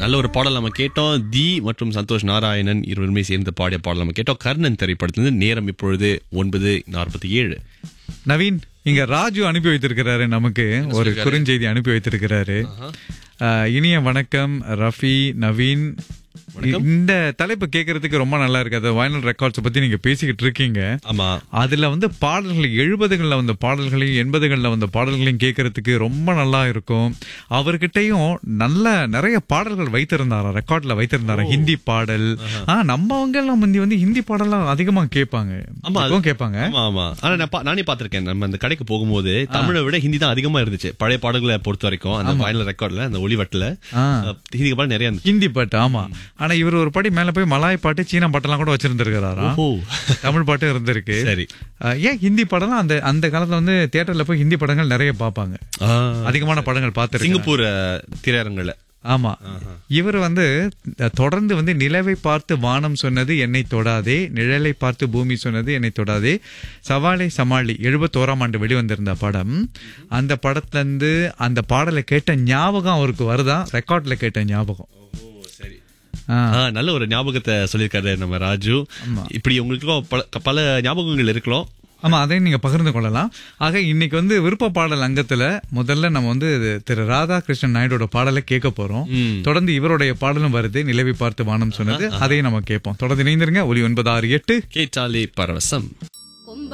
நல்ல ஒரு பாடல் நம்ம கேட்டோம் தி மற்றும் சந்தோஷ் நாராயணன் இருவருமே சேர்ந்து பாடிய பாடல் நம்ம கேட்டோம் கர்ணன் திரைப்படத்திலிருந்து நேரம் இப்பொழுது ஒன்பது நாற்பத்தி ஏழு நவீன் இங்க ராஜு அனுப்பி வைத்திருக்கிறாரு நமக்கு ஒரு குறுஞ்செய்தி அனுப்பி வைத்திருக்கிறாரு அஹ், இனிய வணக்கம் ரஃபி நவீன் இந்த தலைப்பு கேட்கறதுக்கு ரொம்ப நல்லா இருக்கு அது வயனல் ரெக்கார்ட்ஸ் பத்தி நீங்க பேசிக்கிட்டு இருக்கீங்க ஆமா அதுல வந்து பாடல்கள் எழுபதுகள்ல வந்த பாடல்களையும் எண்பதுகள்ல வந்த பாடல்களையும் கேட்கறதுக்கு ரொம்ப நல்லா இருக்கும் அவர்கிட்டயும் நல்ல நிறைய பாடல்கள் வைத்திருந்தாரா ரெக்கார்ட்ல வைத்திருந்தாரா ஹிந்தி பாடல் ஆ நம்மவங்க எல்லாம் முந்தி வந்து ஹிந்தி பாடலாம் அதிகமா கேட்பாங்க ஆமா, அது- இப்பவும் கேட்பாங்க ஆமா ஆமா ஆனா நான் பா- நானே பாத்திருக்கேன் நம்ம அந்த கடைக்கு போகும்போது தமிழை விட ஹிந்தி தான் அதிகமா இருந்துச்சு பழைய பாடல்களை பொறுத்த வரைக்கும் அந்த ஃபைனல் ரெக்கார்ட்ல அந்த ஒளிவட்டில் ஆ. ஹிந்தி பாடல் நிறைய இருந்துச்சு ஹிந்தி பாட்டு ஆமா ஆனா இவர் ஒரு படி மேல போய் மலாய் பாட்டு சீனா பாட்டெல்லாம் கூட வச்சிருந்திருக்கிறாரா ஓ தமிழ் பாட்டு இருந்திருக்கு சரி அஹ், ஏன் ஹிந்தி படம் அந்த அந்த காலத்துல வந்து தியேட்டர்ல போய் ஹிந்தி படங்கள் நிறைய பார்ப்பாங்க ஆ, அதிகமான படங்கள் பார்த்திருக்கேன் சிங்கப்பூர் அஹ், திரையரங்குல ஆமா இவர் வந்து அஹ், தொடர்ந்து வந்து நிலவை பார்த்து வானம் சொன்னது என்னை தொடாதே நிழலை பார்த்து பூமி சொன்னது என்னை தொடாதே சவாலை சமாளி எழுபத்தோராம் ஆண்டு வெளிவந்திருந்த படம் அந்த படத்துல இருந்து அந்த பாடலை கேட்ட ஞாபகம் அவருக்கு வருதா ரெக்கார்ட்ல கேட்ட ஞாபகம் சரி ஆ. ஆ, நல்ல ஒரு ஞாபகத்தை சொல்லியிருக்காரு நம்ம ராஜு இப்படி உங்களுக்கும் பல பல ஞாபகங்கள் இருக்கலாம் ஆமா அதையும் நீங்க பகிர்ந்து கொள்ளலாம் ஆக இன்னைக்கு வந்து விருப்ப பாடல் அங்கத்துல முதல்ல நம்ம வந்து திரு ராதாகிருஷ்ணன் நாயுடோட பாடலை கேட்க போறோம் ம். தொடர்ந்து இவருடைய பாடலும் வருது நிலவை பார்த்து வானம் சொன்னது அதையும் நம்ம கேட்போம் தொடர்ந்து இணைந்திருங்க ஒலி ஒன்பது ஆறு எட்டு கேட்டாலே பரவசம்